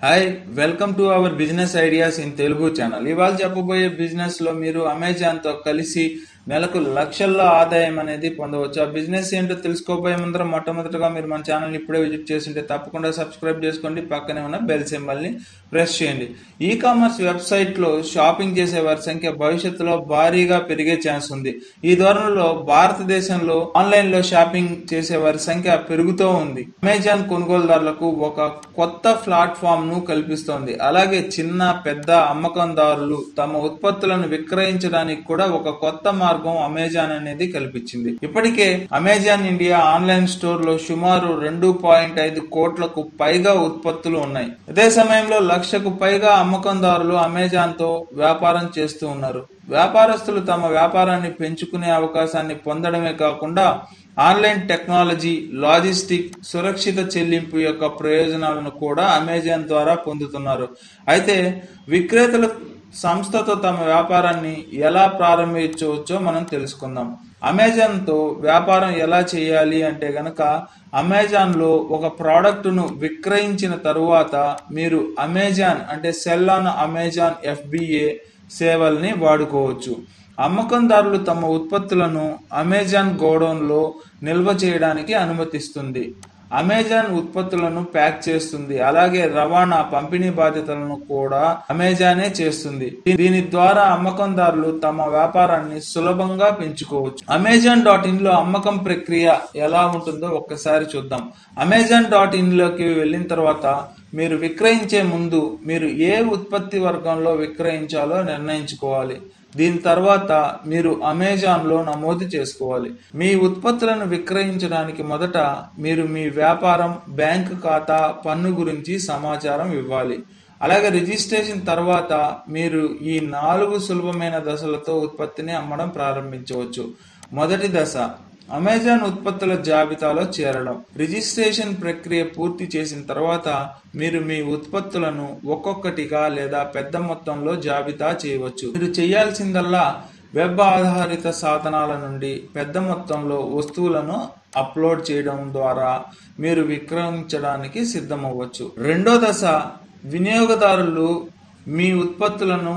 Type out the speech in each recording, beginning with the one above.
hi welcome to our business ideas in Telugu channel ఇవాళ చెప్పబోయే business లో మీరు అమెజాన్ తో కలిసి నెలకు లక్షల్లో ఆదాయం అనేది పొందవచ్చు ఆ బిజినెస్ ఏంటో తెలుసుకోబోయే ముందర మొట్టమొదటిగా మీరు మన ఛానల్ ఇప్పుడే విజిట్ చేస్తుంటే తప్పకుండా సబ్స్క్రైబ్ చేసుకోండి పక్కనే ఉన్న బెల్ సింబల్ ని ప్రెస్ చేయండి ఈ కామర్స్ వెబ్సైట్ లో షాపింగ్ చేసే వారి సంఖ్య భవిష్యత్తులో భారీగా పెరిగే ఛాన్స్ ఉంది ఈ ధోరణిలో భారతదేశంలో ఆన్లైన్ లో షాపింగ్ చేసే వారి సంఖ్య పెరుగుతూ ఉంది అమెజాన్ కొనుగోలుదారులకు ఒక కొత్త ప్లాట్ఫామ్ ను కల్పిస్తోంది అలాగే చిన్న పెద్ద అమ్మకందారులు తమ ఉత్పత్తులను విక్రయించడానికి కూడా ఒక కొత్త మార్గం అమెజాన్ అనేది కల్పించింది ఇప్పటికే అమెజాన్ ఇండియా ఆన్లైన్ స్టోర్ లో సుమారు రెండు పాయింట్ ఐదు కోట్లకు పైగా ఉత్పత్తులు ఉన్నాయి అదే సమయంలో లక్షకు పైగా అమ్మకందారులు అమెజాన్ తో వ్యాపారం చేస్తూ ఉన్నారు వ్యాపారస్తులు తమ వ్యాపారాన్ని పెంచుకునే అవకాశాన్ని పొందడమే కాకుండా ఆన్లైన్ టెక్నాలజీ లాజిస్టిక్ సురక్షిత చెల్లింపు యొక్క ప్రయోజనాలను కూడా అమెజాన్ ద్వారా పొందుతున్నారు అయితే విక్రేతలు సంస్థతో తమ వ్యాపారాన్ని ఎలా ప్రారంభించవచ్చో మనం తెలుసుకుందాం అమెజాన్తో వ్యాపారం ఎలా చేయాలి అంటే గనక అమెజాన్లో ఒక ప్రోడక్ట్ను విక్రయించిన తరువాత మీరు అమెజాన్ అంటే సెల్ ఆన్ అమెజాన్ ఎఫ్బిఏ సేవల్ని వాడుకోవచ్చు అమ్మకందారులు తమ ఉత్పత్తులను అమెజాన్ గోడౌన్లో నిల్వ చేయడానికి అనుమతిస్తుంది అమెజాన్ ఉత్పత్తులను ప్యాక్ చేస్తుంది అలాగే రవాణా పంపిణీ బాధ్యతలను కూడా అమెజానే చేస్తుంది దీని ద్వారా అమ్మకందారులు తమ వ్యాపారాన్ని సులభంగా పెంచుకోవచ్చు అమెజాన్ డాట్ ఇన్ లో అమ్మకం ప్రక్రియ ఎలా ఉంటుందో ఒక్కసారి చూద్దాం అమెజాన్ డాట్ ఇన్ లోకి వెళ్ళిన తర్వాత మీరు విక్రయించే ముందు మీరు ఏ ఉత్పత్తి వర్గంలో విక్రయించాలో నిర్ణయించుకోవాలి దీని తర్వాత మీరు అమెజాన్లో నమోదు చేసుకోవాలి మీ ఉత్పత్తులను విక్రయించడానికి మొదట మీరు మీ వ్యాపారం బ్యాంకు ఖాతా పన్ను గురించి సమాచారం ఇవ్వాలి అలాగే రిజిస్ట్రేషన్ తర్వాత మీరు ఈ నాలుగు సులభమైన దశలతో ఉత్పత్తిని అమ్మడం ప్రారంభించవచ్చు మొదటి దశ అమెజాన్ ఉత్పత్తుల జాబితాలో చేరడం రిజిస్ట్రేషన్ ప్రక్రియ పూర్తి చేసిన తర్వాత మీరు మీ ఉత్పత్తులను ఒక్కొక్కటిగా లేదా పెద్ద మొత్తంలో జాబితా చేయవచ్చు మీరు చేయాల్సిందల్లా వెబ్ ఆధారిత సాధనాల నుండి పెద్ద మొత్తంలో వస్తువులను అప్లోడ్ చేయడం ద్వారా మీరు విక్రయించడానికి సిద్ధమవ్వచ్చు రెండో దశ వినియోగదారులు మీ ఉత్పత్తులను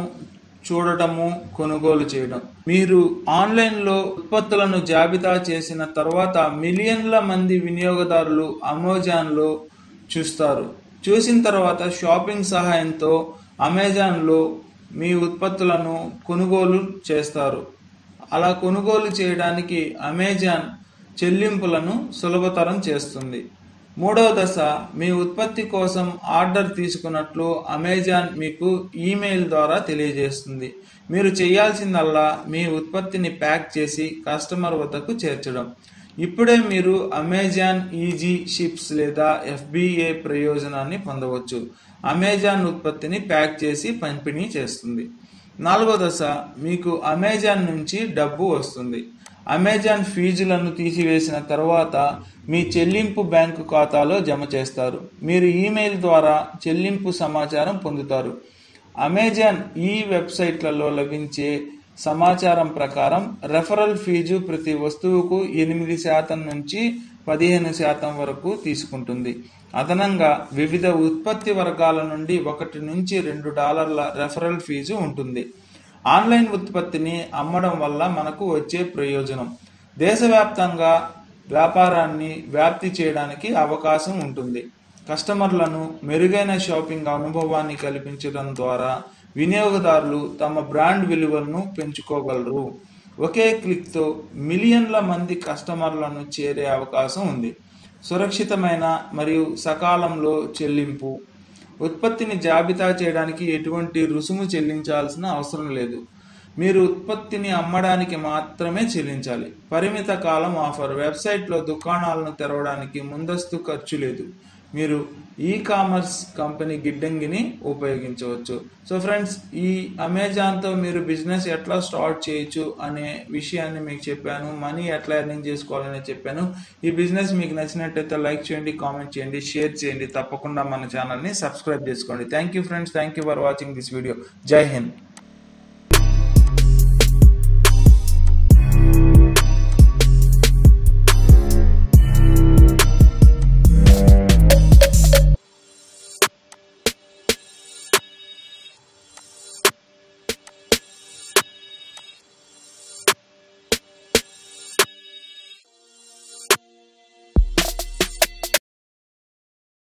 చూడటము కొనుగోలు చేయడం మీరు ఆన్లైన్లో ఉత్పత్తులను జాబితా చేసిన తర్వాత మిలియన్ల మంది వినియోగదారులు అమెజాన్లో చూస్తారు చూసిన తర్వాత షాపింగ్ సహాయంతో అమెజాన్లో మీ ఉత్పత్తులను కొనుగోలు చేస్తారు అలా కొనుగోలు చేయడానికి అమెజాన్ చెల్లింపులను సులభతరం చేస్తుంది మూడవ దశ మీ ఉత్పత్తి కోసం ఆర్డర్ తీసుకున్నట్లు అమెజాన్ మీకు ఈమెయిల్ ద్వారా తెలియజేస్తుంది మీరు చేయాల్సిందల్లా మీ ఉత్పత్తిని ప్యాక్ చేసి కస్టమర్ వద్దకు చేర్చడం ఇప్పుడే మీరు అమెజాన్ ఈజీ షిప్స్ లేదా ఎఫ్బిఏ ప్రయోజనాన్ని పొందవచ్చు అమెజాన్ ఉత్పత్తిని ప్యాక్ చేసి పంపిణీ చేస్తుంది నాలుగో దశ మీకు అమెజాన్ నుంచి డబ్బు వస్తుంది అమెజాన్ ఫీజులను తీసివేసిన తర్వాత మీ చెల్లింపు బ్యాంకు ఖాతాలో జమ చేస్తారు మీరు ఈమెయిల్ ద్వారా చెల్లింపు సమాచారం పొందుతారు అమెజాన్ ఈ వెబ్సైట్లలో లభించే సమాచారం ప్రకారం రెఫరల్ ఫీజు ప్రతి వస్తువుకు ఎనిమిది శాతం నుంచి పదిహేను శాతం వరకు తీసుకుంటుంది అదనంగా వివిధ ఉత్పత్తి వర్గాల నుండి ఒకటి నుంచి రెండు డాలర్ల రెఫరల్ ఫీజు ఉంటుంది ఆన్లైన్ ఉత్పత్తిని అమ్మడం వల్ల మనకు వచ్చే ప్రయోజనం దేశవ్యాప్తంగా వ్యాపారాన్ని వ్యాప్తి చేయడానికి అవకాశం ఉంటుంది కస్టమర్లను మెరుగైన షాపింగ్ అనుభవాన్ని కల్పించడం ద్వారా వినియోగదారులు తమ బ్రాండ్ విలువలను పెంచుకోగలరు ఒకే క్లిక్తో మిలియన్ల మంది కస్టమర్లను చేరే అవకాశం ఉంది సురక్షితమైన మరియు సకాలంలో చెల్లింపు ఉత్పత్తిని జాబితా చేయడానికి ఎటువంటి రుసుము చెల్లించాల్సిన అవసరం లేదు మీరు ఉత్పత్తిని అమ్మడానికి మాత్రమే చెల్లించాలి పరిమిత కాలం ఆఫర్ వెబ్సైట్లో దుకాణాలను తెరవడానికి ముందస్తు ఖర్చు లేదు మీరు ఈ కామర్స్ కంపెనీ గిడ్డంగిని ఉపయోగించవచ్చు సో ఫ్రెండ్స్ ఈ అమెజాన్తో మీరు బిజినెస్ ఎట్లా స్టార్ట్ చేయొచ్చు అనే విషయాన్ని మీకు చెప్పాను మనీ ఎట్లా ఎర్నింగ్ చేసుకోవాలని చెప్పాను ఈ బిజినెస్ మీకు నచ్చినట్టయితే లైక్ చేయండి కామెంట్ చేయండి షేర్ చేయండి తప్పకుండా మన ఛానల్ని సబ్స్క్రైబ్ చేసుకోండి thank you friends thank you for watching this video Jai Hind